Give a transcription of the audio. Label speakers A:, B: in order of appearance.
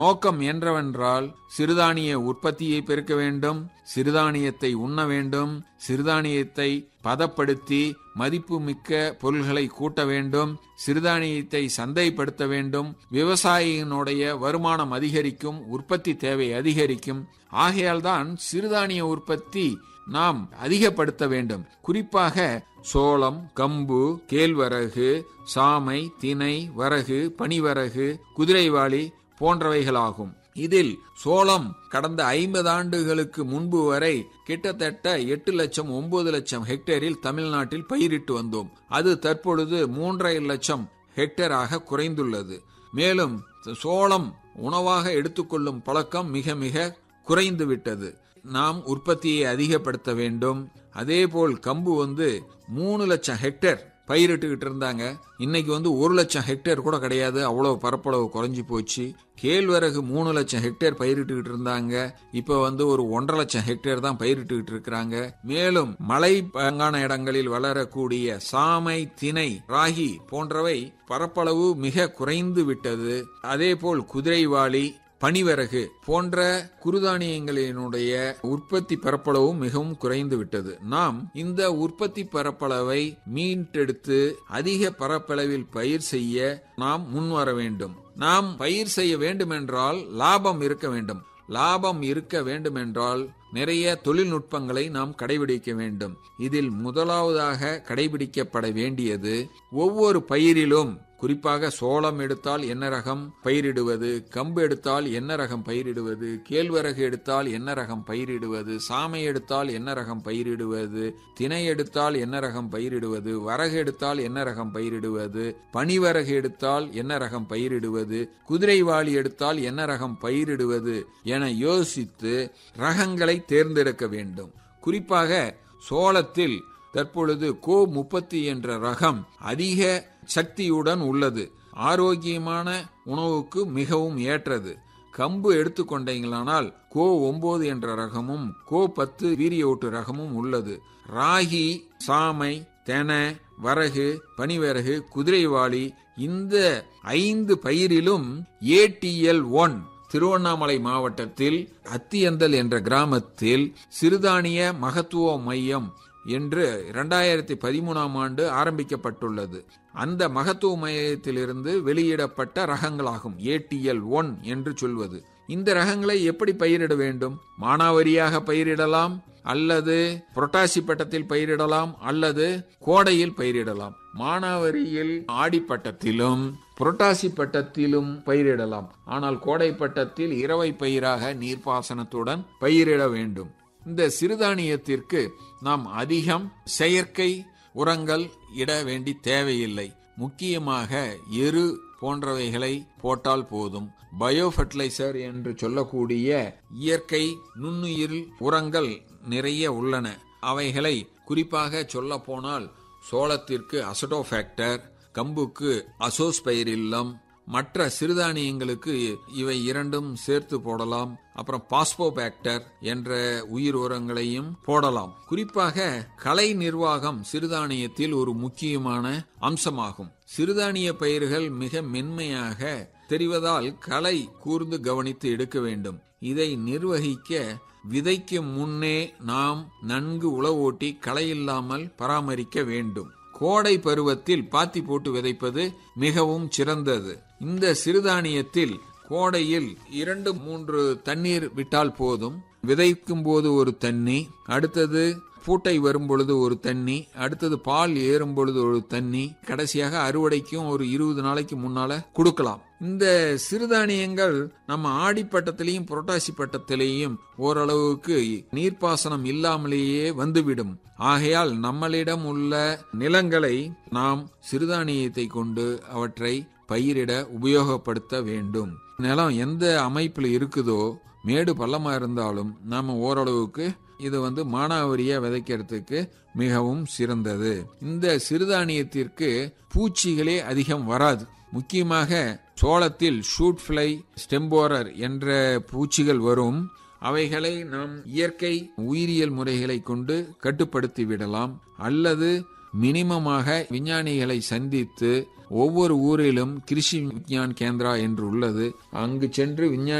A: நோக்கம் என்றவென்றால் சிறுதானிய உற்பத்தியை பெருக்க வேண்டும் சிறுதானியத்தை உண்ண வேண்டும் சிறுதானியத்தை பதப்படுத்தி மதிப்புமிக்க பொருள்களை கூட்ட வேண்டும் சிறுதானியத்தை சந்தைப்படுத்த வேண்டும் விவசாயியினுடைய வருமானம் அதிகரிக்கும் உற்பத்தி தேவை அதிகரிக்கும் ஆகையால்தான் சிறுதானிய உற்பத்தி நாம் அதிகப்படுத்த வேண்டும் குறிப்பாக சோளம் கம்பு கேழ்வரகு சாமை தினை வரகு பனிவரகு குதிரைவாளி போன்றவைகளாகும் இதில் சோளம் கடந்த ஐம்பது ஆண்டுகளுக்கு முன்பு வரை கிட்டத்தட்ட எட்டு லட்சம் ஒன்பது லட்சம் ஹெக்டேரில் தமிழ்நாட்டில் பயிரிட்டு வந்தோம் அது தற்பொழுது மூன்றரை லட்சம் ஹெக்டேராக குறைந்துள்ளது மேலும் சோளம் உணவாக எடுத்துக்கொள்ளும் பழக்கம் மிக மிக குறைந்து விட்டது நாம் உற்பத்தியை அதிகப்படுத்த வேண்டும் அதேபோல் கம்பு வந்து மூணு லட்சம் ஹெக்டேர் பயிரிட்டுக்கிட்டு இருந்தாங்க இன்னைக்கு வந்து ஒரு லட்சம் ஹெக்டேர் கூட கிடையாது அவ்வளவு பரப்பளவு குறைஞ்சி போச்சு கேழ்வரகு மூணு லட்சம் ஹெக்டேர் பயிரிட்டுக்கிட்டு இருந்தாங்க இப்ப வந்து ஒரு ஒன்றரை லட்சம் ஹெக்டேர் தான் பயிரிட்டுக்கிட்டு இருக்கிறாங்க மேலும் மலை பங்கான இடங்களில் வளரக்கூடிய சாமை திணை ராகி போன்றவை பரப்பளவு மிக குறைந்து விட்டது அதேபோல் குதிரைவாளி பனிவரகு போன்ற குறுதானியங்களினுடைய உற்பத்தி பரப்பளவும் மிகவும் குறைந்து விட்டது நாம் இந்த உற்பத்தி பரப்பளவை மீட்டெடுத்து அதிக பரப்பளவில் பயிர் செய்ய நாம் முன்வர வேண்டும் நாம் பயிர் செய்ய வேண்டுமென்றால் லாபம் இருக்க வேண்டும் லாபம் இருக்க வேண்டுமென்றால் நிறைய தொழில்நுட்பங்களை நாம் கடைபிடிக்க வேண்டும் இதில் முதலாவதாக கடைபிடிக்கப்பட வேண்டியது ஒவ்வொரு பயிரிலும் குறிப்பாக சோளம் எடுத்தால் என்ன ரகம் பயிரிடுவது கம்பு எடுத்தால் என்ன ரகம் பயிரிடுவது கேழ்வரகு எடுத்தால் என்ன ரகம் பயிரிடுவது சாமை எடுத்தால் என்ன ரகம் பயிரிடுவது திணை எடுத்தால் என்ன ரகம் பயிரிடுவது வரகு எடுத்தால் என்ன ரகம் பயிரிடுவது பனிவரகு எடுத்தால் என்ன ரகம் பயிரிடுவது குதிரைவாளி எடுத்தால் என்ன ரகம் பயிரிடுவது என யோசித்து ரகங்களை தேர்ந்தெடுக்க வேண்டும் குறிப்பாக சோளத்தில் தற்பொழுது கோ முப்பத்தி என்ற ரகம் அதிக சக்தியுடன் உள்ளது ஆரோக்கியமான உணவுக்கு மிகவும் ஏற்றது கம்பு எடுத்துக்கொண்டீங்களானால் கோ ஒன்பது என்ற ரகமும் கோ பத்து வீரியவுட்டு ரகமும் உள்ளது ராகி சாமை தென வரகு பனிவரகு குதிரைவாளி இந்த ஐந்து பயிரிலும் ஏடிஎல் ஒன் திருவண்ணாமலை மாவட்டத்தில் அத்தியந்தல் என்ற கிராமத்தில் சிறுதானிய மகத்துவ மையம் என்று இரண்டாயிரத்தி பதிமூணாம் ஆண்டு ஆரம்பிக்கப்பட்டுள்ளது அந்த மகத்துவ மையத்திலிருந்து வெளியிடப்பட்ட ரகங்களாகும் ஏடிஎல் ஒன் என்று சொல்வது இந்த ரகங்களை எப்படி பயிரிட வேண்டும் மானாவரியாக பயிரிடலாம் அல்லது புரட்டாசி பட்டத்தில் பயிரிடலாம் அல்லது கோடையில் பயிரிடலாம் மானாவரியில் ஆடிப்பட்டத்திலும் புரட்டாசி பட்டத்திலும் பயிரிடலாம் ஆனால் கோடை பட்டத்தில் இரவை பயிராக நீர்ப்பாசனத்துடன் பயிரிட வேண்டும் இந்த சிறுதானியத்திற்கு நாம் அதிகம் செயற்கை உரங்கள் இட வேண்டி தேவையில்லை முக்கியமாக எரு போன்றவைகளை போட்டால் போதும் பயோ ஃபர்டிலைசர் என்று சொல்லக்கூடிய இயற்கை நுண்ணுயிர் உரங்கள் நிறைய உள்ளன அவைகளை குறிப்பாக சொல்ல போனால் சோளத்திற்கு அசடோஃபேக்டர் கம்புக்கு அசோஸ்பைரில்லம் மற்ற சிறுதானியங்களுக்கு இவை இரண்டும் சேர்த்து போடலாம் அப்புறம் பாஸ்போபாக்டர் என்ற உயிர் உரங்களையும் போடலாம் குறிப்பாக கலை நிர்வாகம் சிறுதானியத்தில் ஒரு முக்கியமான அம்சமாகும் சிறுதானிய பயிர்கள் மிக மென்மையாக தெரிவதால் களை கூர்ந்து கவனித்து எடுக்க வேண்டும் இதை நிர்வகிக்க விதைக்கு முன்னே நாம் நன்கு உழவோட்டி களை இல்லாமல் பராமரிக்க வேண்டும் கோடை பருவத்தில் பாத்தி போட்டு விதைப்பது மிகவும் சிறந்தது இந்த சிறுதானியத்தில் கோடையில் இரண்டு மூன்று தண்ணீர் விட்டால் போதும் விதைக்கும் போது ஒரு தண்ணி அடுத்தது பூட்டை வரும் பொழுது ஒரு தண்ணி அடுத்தது பால் ஏறும் பொழுது ஒரு தண்ணி கடைசியாக அறுவடைக்கும் ஒரு இருபது நாளைக்கு முன்னால கொடுக்கலாம் இந்த சிறுதானியங்கள் நம்ம ஆடிப்பட்டத்திலையும் புரட்டாசி பட்டத்திலையும் ஓரளவுக்கு நீர்ப்பாசனம் இல்லாமலேயே வந்துவிடும் ஆகையால் நம்மளிடம் உள்ள நிலங்களை நாம் சிறுதானியத்தை கொண்டு அவற்றை பயிரிட உபயோகப்படுத்த வேண்டும் நிலம் எந்த அமைப்பில் இருக்குதோ மேடு பள்ளமா இருந்தாலும் நாம ஓரளவுக்கு இது வந்து மானாவரியா விதைக்கிறதுக்கு மிகவும் சிறந்தது இந்த சிறுதானியத்திற்கு பூச்சிகளே அதிகம் வராது முக்கியமாக சோளத்தில் ஷூட் ஃபிளை ஸ்டெம்போரர் என்ற பூச்சிகள் வரும் அவைகளை நாம் இயற்கை உயிரியல் முறைகளை கொண்டு கட்டுப்படுத்தி விடலாம் அல்லது மினிமமாக விஞ்ஞானிகளை சந்தித்து ஒவ்வொரு ஊரிலும் கிருஷி விஞ்ஞான் கேந்திரா என்று உள்ளது அங்கு சென்று விஞ்ஞானி